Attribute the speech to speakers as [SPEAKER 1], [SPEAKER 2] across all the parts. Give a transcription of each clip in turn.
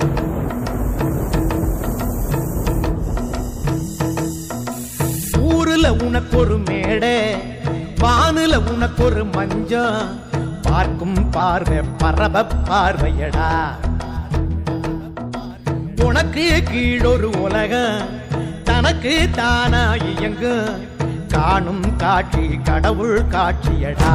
[SPEAKER 1] ஊருல உனக்கு ஒரு மேடை வானுல உனக்கு ஒரு மஞ்சம் பார்க்கும் பார்வை பரவ பார்வையடா உனக்கு கீழொரு உலகம் தனக்கு தானா இயங்கு காணும் காட்சி கடவுள் காட்சியடா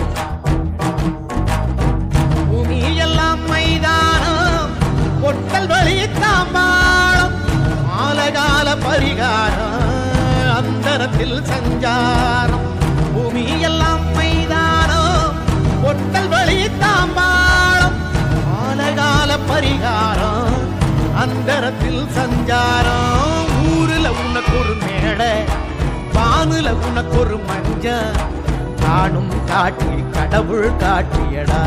[SPEAKER 1] பூமி எல்லாம் மைதானம் பொட்டல் வழி தாம்பாளம் மாலகால பரிகாரம் அந்தரத்தில் சஞ்சாரம் பூமி எல்லாம் மைதானம் பொட்டல் வழி தாம்பாளம் மாலகால பரிகாரம் அந்தரத்தில் சஞ்சாரம் ஊருல உனக்கு ஒரு மேடை வானுல உனக்கு ஒரு மஞ்ச காணும் காட்சி கடவுள் காட்சியடா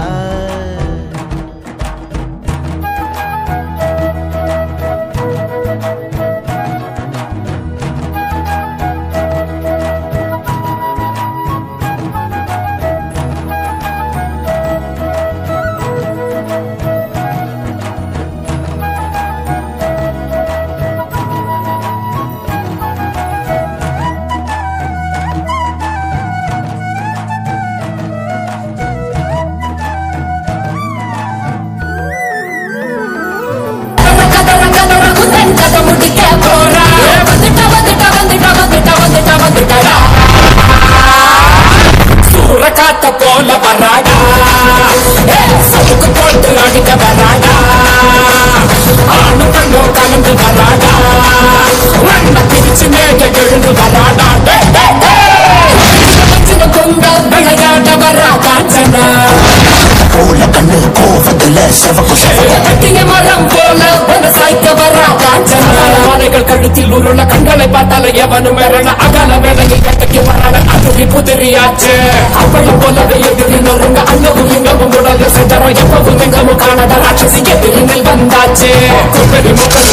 [SPEAKER 2] கதை முடிக்க போறா வந்துட்ட வந்துட்ட வந்துட்ட வந்துட்ட வந்துட்ட வந்துட்டடா சூற காத்த போல வராடா ஏ, சவுக்கு போட்டு அடிக்க வராடா ஆணு கண்ணோ கலந்து வராடா மண்ண பிரிச்சு மேக எழுந்து வராடா டே, டே, டே. சின்ன குந்த விளையாட வரா காஞ்சனா
[SPEAKER 3] போல கண்ணு கோவத்துல செவக்கு செவக்கு
[SPEAKER 2] கட்டிய மரம் போல ஒரு சாய்க்க வரா காஞ்சனா ஆனைகள் கழுத்தில் உருள கண்களை பார்த்தால எவனும் வரல அகல வேலையை கட்டக்கி வரான அதுவி புதிரியாச்சு அவளை போலவே எதிரி நொறுங்க அங்கமும் இங்கமும் உடல் செஞ்சரம் எப்பவும் எங்கமும் காணாத ராட்சசி எதிரினில் வந்தாச்சு குப்பரி முக